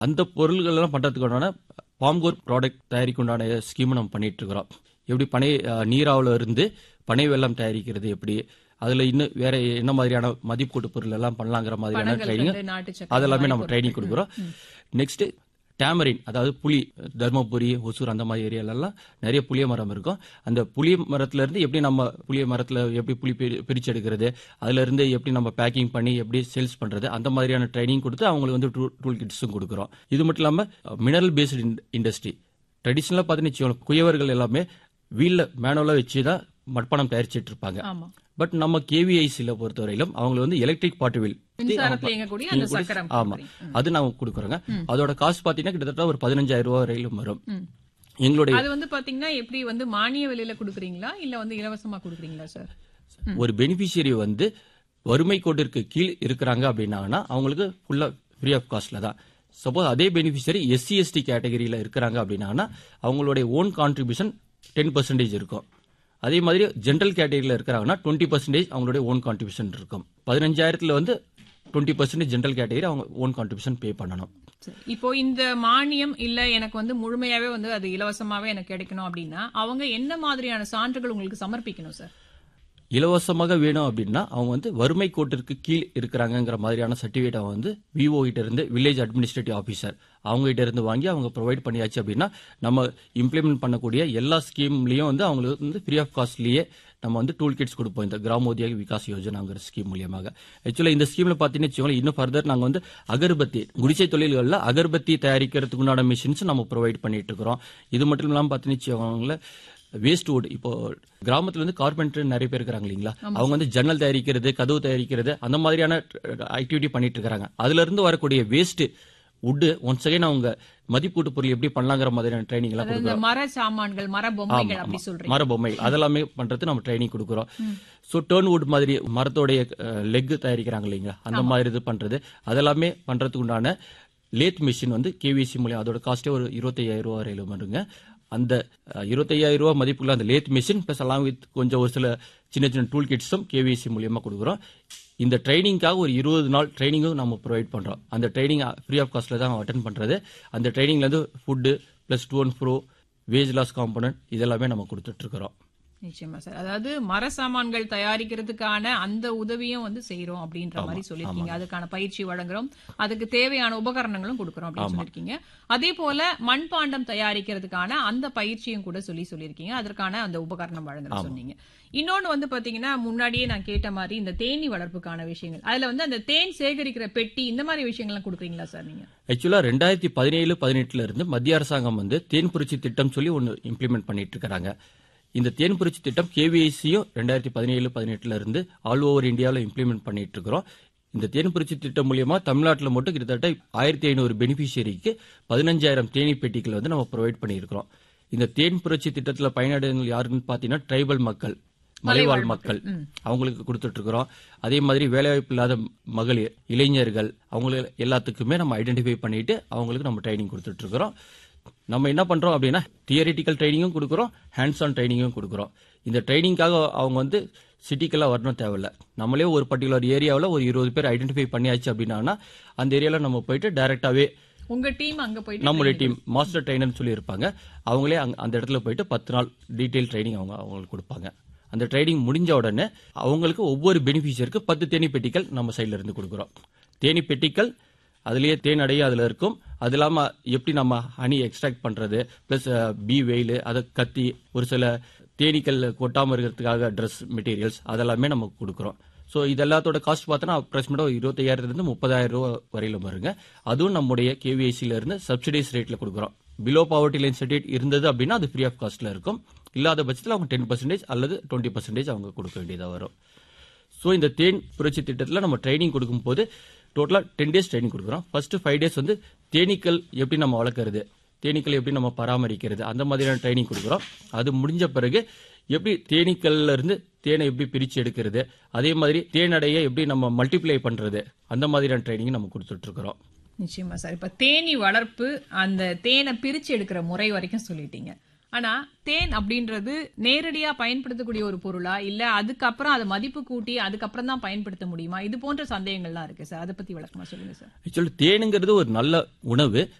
அந்த பொருள்கள் எல்லாம் பண்றதுக்கான பாம்கோர் ப்ராடக்ட் தயாரிக்குண்டான ஸ்கீம் நம்ம பண்ணிட்டு இருக்கிறோம் எப்படி பனை அஹ், நீராவுல இருந்து பனை வெல்லம் தயாரிக்கிறது எப்படி அதுல இன்னும் வேற என்ன மாதிரியான மதிப்பு கூட்டு பொருள் எல்லாம் பண்ணலாங்கிற மாதிரியான பனங்கள் ட்ரைனிங் வந்து நாட்டு சக்கரை அதெல்லாமே மாதிரி நம்ம ட்ரைனிங் கொடுக்குறோம் நெக்ஸ்ட் டேமரின் அதாவது புளி தர்மபுரி ஒசூர் அந்த மாதிரி ஏரியாலெல்லாம் நிறைய புளிய மரம் இருக்கும் அந்த புளிய மரத்துல இருந்து எப்படி நம்ம புளிய மரத்துல எப்படி புளி பிரி- பிரிச்சு எடுக்கிறது அதுல இருந்து எப்படி நம்ம பேக்கிங் பண்ணி எப்படி சேல்ஸ் பண்றது அந்த மாதிரியான ட்ரைனிங் கொடுத்து அவங்களுக்கு வந்து டூல் கிட்ஸும் கொடுக்குறோம் இது மட்டும் இல்லாம மினரல் பேஸ்டு இண்டஸ்ட்ரி ட்ரெடிஷ்னலாக பார்த்தீங்கன்னா குயவர்கள் எல்லாமே வீல்ல மேனுவலாக வச்சு தான் மட்பானம் தயாரிச்சிட்டு இருப்பாங்க ஆமா பட் நம்ம கேவிஐசியில் பொறுத்தவரையிலும் அவங்களுக்கு வந்து எலக்ட்ரிக் பாட்டு வீல் மின்சாரத்துல இயங்கக்கூடிய அந்த சக்கரம் ஆமா அது நாங்க கொடுக்குறோங்க அதோட காசு பாத்தீங்கன்னா கிட்டத்தட்ட ஒரு பதினஞ்சாயிரம் ரூபாய் வரையிலும் வரும் ம். எங்களுடைய அது வந்து பாத்தீங்கன்னா எப்படி வந்து மானிய விலையில குடுக்குறீங்களா இல்ல வந்து இலவசமா குடுக்குறீங்களா சார் ஒரு பெனிஃபிஷியரி வந்து வறுமை கோட்டிற்கு கீழ் இருக்கிறாங்க அப்படின்னாங்கன்னா அவங்களுக்கு ஃபுல்லா ஃப்ரீ ஆஃப் காஸ்ட்ல தான் சப்போஸ் அதே பெனிஃபிஷியரி எஸ்சி எஸ்டி கேட்டகரியில இருக்கிறாங்க அப்படின்னாங்கன்னா அவங்களுடைய ஓன் கான்ட்ரிபியூஷன் டென் பர்சன்டேஜ் இருக்கும் அதே மாதிரி ஜென்ரல் கேட்டகரியில் இருக்கிறாங்கன்னா டுவெண்ட்டி பர்சன்டேஜ் அவங்களுடைய ஓன் கான்ட்ரிபியூஷன் இருக்கும் பதினஞ்சாயிரத்துல வந்து டுவெண்ட்டி பர்சன்டேஜ் ஜென்ரல் கேட்டகரி அவங்க ஓன் கான்ட்ரிபியூஷன் பே பண்ணணும் சரி. இப்போ இந்த மானியம் இல்ல எனக்கு வந்து முழுமையாவே வந்து அது இலவசமாவே எனக்கு கிடைக்கணும் அப்படின்னா அவங்க என்ன மாதிரியான சான்றுகள் உங்களுக்கு சமர்ப்பிக்கணும் சார் இலவசமாக வேணும் அப்படின்னா அவங்க வந்து வறுமை கோட்டிற்கு கீழ் இருக்கிறாங்கங்கிற மாதிரியான சர்டிஃபிகேட் அவங்க வந்து விஓ கிட்ட இருந்து வில்லேஜ் அட்மினிஸ்ட்ரேட்டிவ் ஆஃபீஸர் அவங்க கிட்ட இருந்து வாங்கி அவங்க ப்ரொவைட் பண்ணியாச்சு அப்படின்னா நம்ம இம்ப்ளிமெண்ட் பண்ணக்கூடிய எல்லா ஸ்கீம்லயும் வந்து அவங்களுக்கு வந்து ஃப்ரீ ஆஃப் காஸ்ட்லயே நம்ம வந்து டூல் கிட்ஸ் கொடுப்போம் இந்த கிராமோதிய விகாஸ் யோஜனாங்கிற ஸ்கீம் மூலியமாக ஆக்சுவலா இந்த ஸ்கீம்ல பாத்தீங்கன்னு வச்சுக்கோங்களேன் இன்னும் ஃபர்தர் நாங்க வந்து அகர்பத்தி குடிசை தொழில்கள்ல அகர்பத்தி தயாரிக்கிறதுக்கு உண்டான மிஷின்ஸ் நம்ம ப்ரொவைட் பண்ணிட்டு இருக்கிறோம் இது மட்டும் இல்லாம பாத்தீங்கன்னு வச்சுக்கோங்களேன் வேஸ்ட் வுட் இப்போ கிராமத்துல வந்து கார்பெண்டர் நிறைய பேர் இருக்கிறாங்க இல்லைங்களா அவங்க வந்து ஜன்னல் தயாரிக்கிறது கதவு தயாரிக்கிறது அந்த மாதிரியான ஆக்டிவிட்டி பண்ணிட்டு இருக்காங்க அதுல இருந்து வரக்கூடிய வேஸ்ட் வுட் ஒன்ஸ் அகைன் அவங்க மதிப்பீட்டு பொருள் எப்படி பண்ணலாங்கிற மாதிரியான ட்ரைனிங் எல்லாம் அதாவது இந்த மர சாமான்கள் மர பொம்மைகள் அப்படி சொல்றீங்க மர பொம்மை அதெல்லாமே பண்றது நம்ம ட்ரைனிங் கொடுக்குறோம் ஸோ டேர்ன் வுட் மாதிரி மரத்தோடைய லெக் தயாரிக்கிறாங்க இல்லைங்களா அந்த மாதிரி இது பண்றது அதெல்லாமே பண்றதுக்கு உண்டான லேத் மிஷின் வந்து கேவிசி மூலியம் அதோட காஸ்டே ஒரு இருபத்தையாயிரம் ரூபா வரையிலும் வருங்க அந்த அஹ், இருபத்தையாயிரம் ரூபா மதிப்புள்ள அந்த lathe machine plus along with கொஞ்சம் ஒரு சில சின்ன சின்ன டூல் கிட்ஸும் கேவிசி மூலியமா கொடுக்குறோம் இந்த ட்ரைனிங்காக ஒரு இருபது நாள் ட்ரைனிங்கும் நம்ம ப்ரொவைட் பண்றோம் அந்த ட்ரைனிங் ஃப்ரீ ஆஃப் காஸ்ட்ல தான் அட்டன் பண்றது அந்த ட்ரைனிங்ல இருந்து ஃபுட்டு பிளஸ் டூ ஒன் ப்ரோ வேஜ் லாஸ் காம்பனன்ட் இதெல்லாமே நம்ம கொடுத்துட்டு இருக்கிறோம் நிச்சயமா சார் அதாவது மர சாமான்கள் தயாரிக்கிறதுக்கான அந்த உதவியும் வந்து செய்யறோம் அப்படின்ற மாதிரி சொல்லிருக்கீங்க அதுக்கான பயிற்சி வழங்குறோம் அதுக்கு தேவையான உபகரணங்களும் கொடுக்கறோம் அப்படின்னு சொல்லிருக்கீங்க அதே போல மண்பாண்டம் தயாரிக்கிறதுக்கான அந்த பயிற்சியும் கூட சொல்லி சொல்லிருக்கீங்க அதற்கான அந்த உபகரணம் வழங்குறோம் சொன்னீங்க இன்னொன்னு வந்து பாத்தீங்கன்னா முன்னாடியே நான் கேட்ட மாதிரி இந்த தேனி வளர்ப்புக்கான விஷயங்கள் அதுல வந்து அந்த தேன் சேகரிக்கிற பெட்டி இந்த மாதிரி விஷயங்கள்லாம் கொடுக்குறீங்களா சார் நீங்க ஆக்சுவலா ரெண்டாயிரத்தி பதினேழு பதினெட்டுல இருந்து மத்திய அரசாங்கம் வந்து தேன் புரட்சி திட்டம் சொல்லி ஒன்னு இம்ப்ளிமெண்ட் பண்ணிட்டு இருக்காங்க இந்த தேன் புரட்சி திட்டம் கேவிஐசியும் ரெண்டாயிரத்தி பதினேழு பதினெட்டுல இருந்து ஆல் ஓவர் இந்தியாவில் இம்ப்ளிமெண்ட் பண்ணிட்டு இருக்கிறோம் இந்த தேன் புரட்சி திட்டம் மூலியமா தமிழ்நாட்டில் மட்டும் கிட்டத்தட்ட ஆயிரத்தி ஐநூறு பெனிஃபிஷியரிக்கு பதினஞ்சாயிரம் தேனி பெட்டிகள் வந்து நம்ம ப்ரொவைட் பண்ணியிருக்கிறோம் இந்த தேன் புரட்சி திட்டத்தில் பயனடைந்தவங்க யாருன்னு பார்த்தீங்கன்னா ட்ரைபல் மக்கள் மலைவாழ் மக்கள் அவங்களுக்கு கொடுத்துட்டு இருக்கிறோம் அதே மாதிரி வேலைவாய்ப்பு இல்லாத மகளிர் இளைஞர்கள் அவங்களுக்கு எல்லாத்துக்குமே நம்ம ஐடென்டிஃபை பண்ணிட்டு அவங்களுக்கு நம்ம ட்ரைனிங் கொடுத்துட்டு இருக்கிறோம் நம்ம என்ன பண்றோம் அப்படின்னா தியரிட்டிக்கல் ட்ரைனிங்கும் கொடுக்குறோம் ஹேண்ட்ஸ் ஆன் ட்ரைனிங்கும் கொடுக்குறோம் இந்த ட்ரைனிங்காக அவங்க வந்து சிட்டிக்கெல்லாம் வரணும் தேவையில்ல நம்மளே ஒரு பர்டிகுலர் ஏரியாவில் ஒரு இருபது பேர் ஐடென்டிஃபை பண்ணியாச்சு அப்படின்னா அந்த ஏரியாவில் நம்ம போயிட்டு டைரக்டாவே உங்க டீம் அங்க போயிட்டு நம்மளுடைய டீம் மாஸ்டர் ட்ரைனர்னு சொல்லி இருப்பாங்க அவங்களே அங்க- அந்த இடத்துல போயிட்டு பத்து நாள் டீடைல் ட்ரைனிங் அவங்க அவங்களுக்கு கொடுப்பாங்க அந்த ட்ரைனிங் முடிஞ்ச உடனே அவங்களுக்கு ஒவ்வொரு பெனிஃபிஷியருக்கு பத்து தேனி பெட்டிகள் நம்ம சைடுல இருந்து கொடுக்குறோம் தேனி பெட்டிகள் அதுலயே தேன் அடைய அதுல இருக்கும் அது இல்லாம எப்படி நம்ம ஹனி எக்ஸ்ட்ராக்ட் பண்றது பிளஸ் பி வெயில் அதை கத்தி ஒரு சில தேனீக்கள் கொட்டாம இருக்கிறதுக்காக ட்ரெஸ் மெட்டீரியல்ஸ் அதெல்லாமே நம்ம கொடுக்குறோம் ஸோ இது எல்லாத்தோட காஸ்ட் பார்த்தோன்னா அப்ராக்சிமேட்டாக இருபத்தையாயிரத்துலேருந்து முப்பதாயிரம் ரூபா வரையிலும் வருங்க அதுவும் நம்முடைய கேவிஐசியில் இருந்து சப்சிடைஸ் ரேட்டில் கொடுக்குறோம் பிலோ பாவர்ட்டி லைன் சர்டிஃபிகேட் இருந்தது அப்படின்னா அது ஃப்ரீ ஆஃப் காஸ்ட்டில் இருக்கும் இல்லாத பட்சத்தில் அவங்க டென் பர்சன்டேஜ் அல்லது டுவெண்ட்டி பர்சன்டேஜ் அவங்க கொடுக்க வேண்டியதாக வரும் ஸோ இந்த தேன் புரட்சி திட்டத்தில் நம்ம ட்ரைனிங் கொடுக்கும்போது டோட்டலாக டென் டேஸ் ட்ரைனிங் கொடுக்குறோம் ஃபர்ஸ்ட் ஃபைவ் டேஸ் வந்து தேனீக்கள் எப்படி நம்ம வளர்க்குறது தேனீக்கள் எப்படி நம்ம பராமரிக்கிறது அந்த மாதிரியான ட்ரைனிங் கொடுக்குறோம் அது முடிஞ்ச பிறகு எப்படி தேனீக்கள்ல இருந்து தேனை எப்படி பிரிச்சு எடுக்கிறது அதே மாதிரி தேனடைய எப்படி நம்ம மல்டிப்ளை பண்றது அந்த மாதிரியான ட்ரைனிங் நம்ம கொடுத்துட்டு இருக்கிறோம் நிச்சயமா சார் இப்ப தேனி வளர்ப்பு அந்த தேனை பிரிச்சு எடுக்கிற முறை வரைக்கும் சொல்லிட்டீங்க ஆனா தேன் அப்படின்றது நேரடியா பயன்படுத்தக்கூடிய ஒரு பொருளா இல்ல அதுக்கப்புறம் அதை மதிப்பு கூட்டி அதுக்கப்புறம் தான் பயன்படுத்த முடியுமா இது போன்ற சந்தேகங்கள்லாம் இருக்கு சார் அதை பத்தி விளக்கமா சொல்லுங்க சார் ஆக்சுவலி தேனுங்கிறது ஒரு நல்ல உணவு